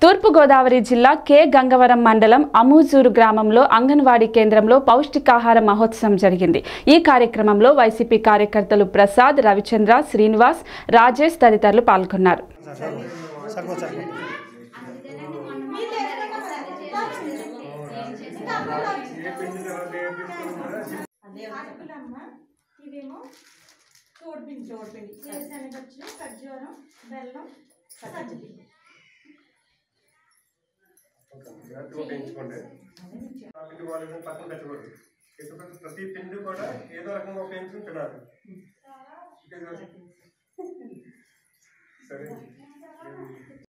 తూర్పుగోదావరి జిల్లా కె గంగవరం మండలం అమూజూరు గ్రామంలో అంగన్వాడీ కేంద్రంలో పౌష్టికాహార మహోత్సవం జరిగింది ఈ కార్యక్రమంలో వైసీపీ కార్యకర్తలు ప్రసాద్ రవిచంద్ర శ్రీనివాస్ రాజేష్ తదితరులు పాల్గొన్నారు సర్గో సర్గో అదేమమ్మా ఇవేమో చోడుపిండి చోడుపిండి వేరుశనగచ్చు ఖర్జూరం బెల్లం సజ్జపిండి జాగ్రత్తగా పెంచుకోండి ఆ పిండి వాళ్ళు పక్కన పెట్టకూడదు ఎందుకంటే ప్రతి పిండి కూడా ఏదో రకంగా ఉపయోగించుకుని తినాలి సరే